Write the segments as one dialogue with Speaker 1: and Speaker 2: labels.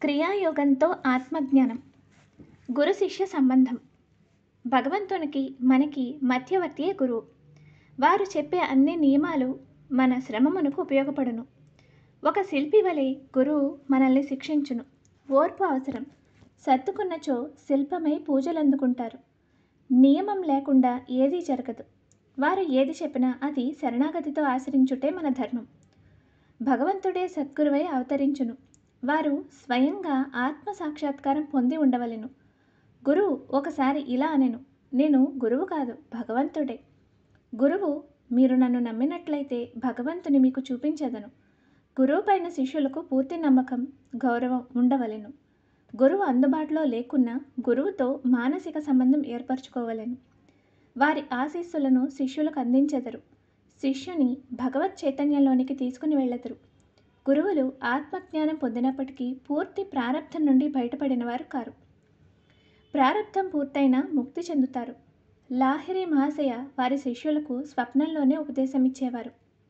Speaker 1: క్రియాయోగంతో ఆత్మజ్ఞానం గురు శిష్య సంబంధం భగవంతునికి మనకి మధ్యవర్తియే గురువు వారు చెప్పే అన్ని నియమాలు మన శ్రమమునకు ఉపయోగపడును ఒక శిల్పి వలె గురువు మనల్ని శిక్షించును ఓర్పు అవసరం సర్దుకున్నచో శిల్పమై పూజలు అందుకుంటారు నియమం లేకుండా ఏదీ జరగదు వారు ఏది చెప్పినా అది శరణాగతితో ఆచరించుటే మన ధర్మం భగవంతుడే సద్గురువై అవతరించును వారు స్వయంగా ఆత్మ సాక్షాత్కారం పొంది ఉండవలెను గురువు ఒకసారి ఇలా అనెను నేను గురువు కాదు భగవంతుడే గురువు మీరు నన్ను నమ్మినట్లయితే భగవంతుని మీకు చూపించదను గురువు పైన శిష్యులకు పూర్తి నమ్మకం గౌరవం ఉండవలెను గురువు అందుబాటులో లేకున్నా గురువుతో మానసిక సంబంధం ఏర్పరచుకోవలెను వారి ఆశీస్సులను శిష్యులకు అందించెదరు శిష్యుని భగవత్ చైతన్యంలోనికి తీసుకుని వెళ్ళెదరు గురువులు ఆత్మజ్ఞానం పొందినప్పటికీ పూర్తి ప్రారంధం నుండి బయటపడిన వారు కారు ప్రారంధం పూర్తయినా ముక్తి చెందుతారు లాహిరి మహాశయ వారి శిష్యులకు స్వప్నంలోనే ఉపదేశం ఇచ్చేవారు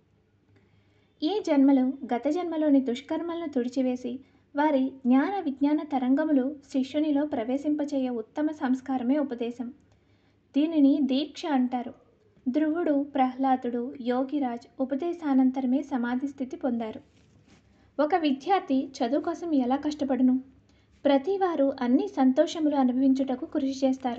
Speaker 1: ఈ జన్మలో గత జన్మలోని దుష్కర్మలను తుడిచివేసి వారి జ్ఞాన విజ్ఞాన తరంగములు శిష్యునిలో ప్రవేశింపచేయ ఉత్తమ సంస్కారమే ఉపదేశం దీనిని దీక్ష అంటారు ధ్రువుడు ప్రహ్లాదుడు యోగిరాజ్ ఉపదేశానంతరమే సమాధి స్థితి పొందారు ఒక విద్యార్థి చదువు కోసం ఎలా కష్టపడును ప్రతివారు అన్ని సంతోషములు అనుభవించుటకు కృషి చేస్తారు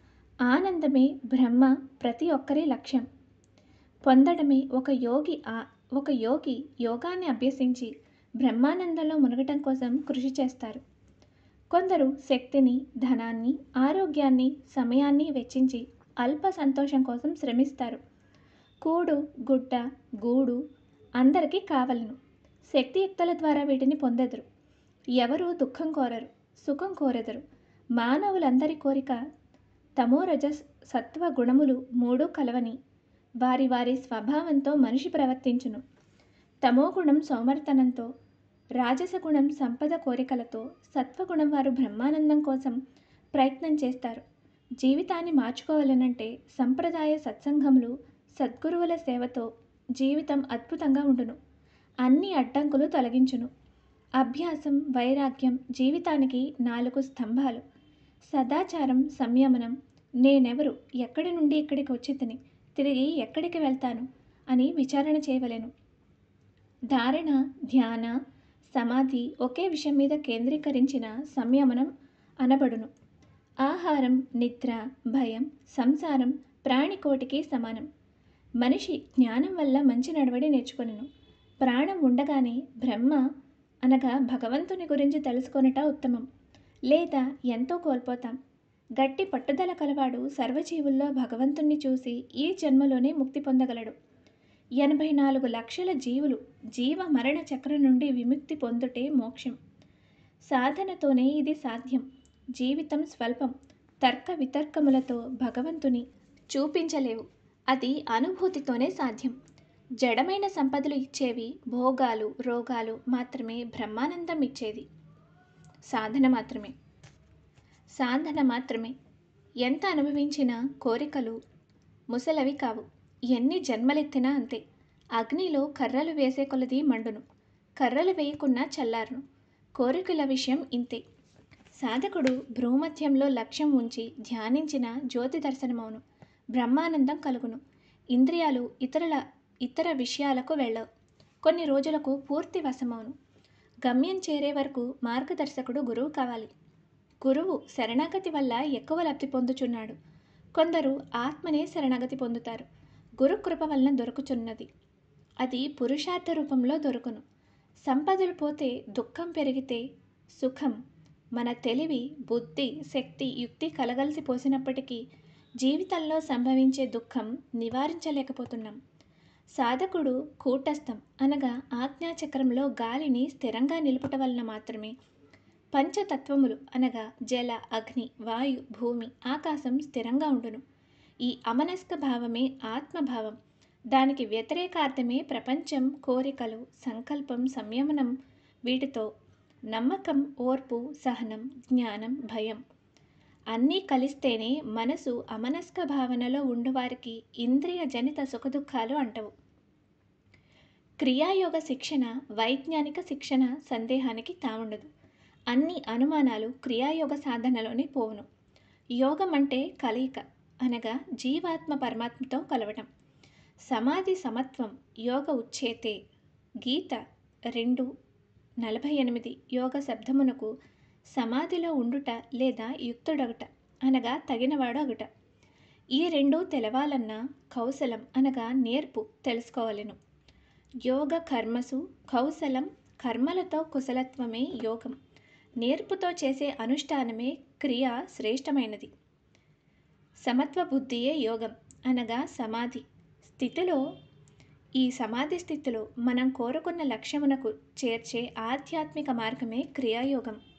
Speaker 1: ఆనందమే బ్రహ్మ ప్రతి ఒక్కరి లక్ష్యం పొందడమే ఒక యోగి ఆ ఒక యోగి యోగాన్ని అభ్యసించి బ్రహ్మానందంలో మునగటం కోసం కృషి చేస్తారు కొందరు శక్తిని ధనాన్ని ఆరోగ్యాన్ని సమయాన్ని వెచ్చించి అల్ప సంతోషం కోసం శ్రమిస్తారు కూడు గుడ్డ గూడు అందరికీ కావలను శక్తియుక్తుల ద్వారా వీటిని పొందెదరు ఎవరు దుఃఖం కోరరు సుఖం కోరెదరు మానవులందరి కోరిక తమోరజ సత్వ గుణములు మూడు కలవని వారి వారి స్వభావంతో మనిషి ప్రవర్తించును తమోగుణం సోమర్తనంతో రాజసగుణం సంపద కోరికలతో సత్వగుణం వారు బ్రహ్మానందం కోసం ప్రయత్నం చేస్తారు జీవితాన్ని మార్చుకోవాలనంటే సంప్రదాయ సత్సంగములు సద్గురువుల సేవతో జీవితం అద్భుతంగా ఉండును అన్ని అడ్డంకులు తొలగించును అభ్యాసం వైరాగ్యం జీవితానికి నాలుగు స్తంభాలు సదాచారం సంయమనం నేనెవరు ఎక్కడి నుండి ఇక్కడికి వచ్చి తిని తిరిగి ఎక్కడికి వెళ్తాను అని విచారణ చేయవలెను ధారణ ధ్యాన సమాధి ఒకే విషయం మీద కేంద్రీకరించిన సంయమనం అనబడును ఆహారం నిద్ర భయం సంసారం ప్రాణికోటికి సమానం మనిషి జ్ఞానం వల్ల మంచి నడవడి నేర్చుకొనెను ప్రాణం ఉండగానే బ్రహ్మ అనగా భగవంతుని గురించి తెలుసుకొనట ఉత్తమం లేదా ఎంతో కోల్పోతాం గట్టి పట్టుదల కలవాడు సర్వజీవుల్లో భగవంతుణ్ణి చూసి ఈ జన్మలోనే ముక్తి పొందగలడు ఎనభై నాలుగు లక్షల జీవులు జీవ మరణ చక్రం నుండి విముక్తి పొందుటే మోక్షం సాధనతోనే ఇది సాధ్యం జీవితం స్వల్పం తర్క వితర్కములతో భగవంతుని చూపించలేవు అది అనుభూతితోనే సాధ్యం జడమైన సంపదలు ఇచ్చేవి భోగాలు రోగాలు మాత్రమే బ్రహ్మానందం ఇచ్చేది సాధన మాత్రమే సాధన మాత్రమే ఎంత అనుభవించినా కోరికలు ముసలవి కావు ఎన్ని జన్మలెత్తినా అంతే అగ్నిలో కర్రలు వేసే కొలది మండును కర్రలు వేయకున్నా చల్లారును కోరికల విషయం ఇంతే సాధకుడు భ్రూమధ్యంలో లక్ష్యం ఉంచి ధ్యానించిన జ్యోతి దర్శనమవును బ్రహ్మానందం కలుగును ఇంద్రియాలు ఇతరుల ఇతర విషయాలకు వెళ్ళవు కొన్ని రోజులకు పూర్తి వశమవును గమ్యం చేరే వరకు మార్గదర్శకుడు గురువు కావాలి గురువు శరణాగతి వల్ల ఎక్కువ లబ్ధి పొందుచున్నాడు కొందరు ఆత్మనే శరణాగతి పొందుతారు గురు కృప వలన దొరుకుచున్నది అది పురుషార్థ రూపంలో దొరుకును సంపదలు పోతే దుఃఖం పెరిగితే సుఖం మన తెలివి బుద్ధి శక్తి యుక్తి కలగలిసి పోసినప్పటికీ జీవితంలో సంభవించే దుఃఖం నివారించలేకపోతున్నాం సాధకుడు కూటస్థం అనగా ఆజ్ఞాచక్రంలో గాలిని స్థిరంగా నిలుపుట వలన మాత్రమే పంచతత్వములు అనగా జల అగ్ని వాయు భూమి ఆకాశం స్థిరంగా ఉండును ఈ అమనస్క భావమే ఆత్మభావం దానికి వ్యతిరేకార్థమే ప్రపంచం కోరికలు సంకల్పం సంయమనం వీటితో నమ్మకం ఓర్పు సహనం జ్ఞానం భయం అన్నీ కలిస్తేనే మనసు అమనస్క భావనలో ఉండువారికి ఇంద్రియ జనిత సుఖదుఖాలు అంటవు క్రియాయోగ శిక్షణ వైజ్ఞానిక శిక్షణ సందేహానికి తావుండదు అన్ని అనుమానాలు క్రియాయోగ సాధనలోనే పోవును యోగం అంటే కలయిక అనగా జీవాత్మ పరమాత్మతో కలవటం సమాధి సమత్వం యోగ ఉచ్చేతే గీత రెండు నలభై ఎనిమిది యోగ శబ్దమునకు సమాధిలో ఉండుట లేదా యుక్తుడొగట అనగా తగినవాడు అగుట ఈ రెండు తెలవాలన్న కౌశలం అనగా నేర్పు తెలుసుకోవాలను యోగ కర్మసు కౌశలం కర్మలతో కుశలత్వమే యోగం నేర్పుతో చేసే అనుష్ఠానమే క్రియ శ్రేష్టమైనది సమత్వ బుద్ధియే యోగం అనగా సమాధి స్థితిలో ఈ సమాధి స్థితిలో మనం కోరుకున్న లక్ష్యమునకు చేర్చే ఆధ్యాత్మిక మార్గమే క్రియాయోగం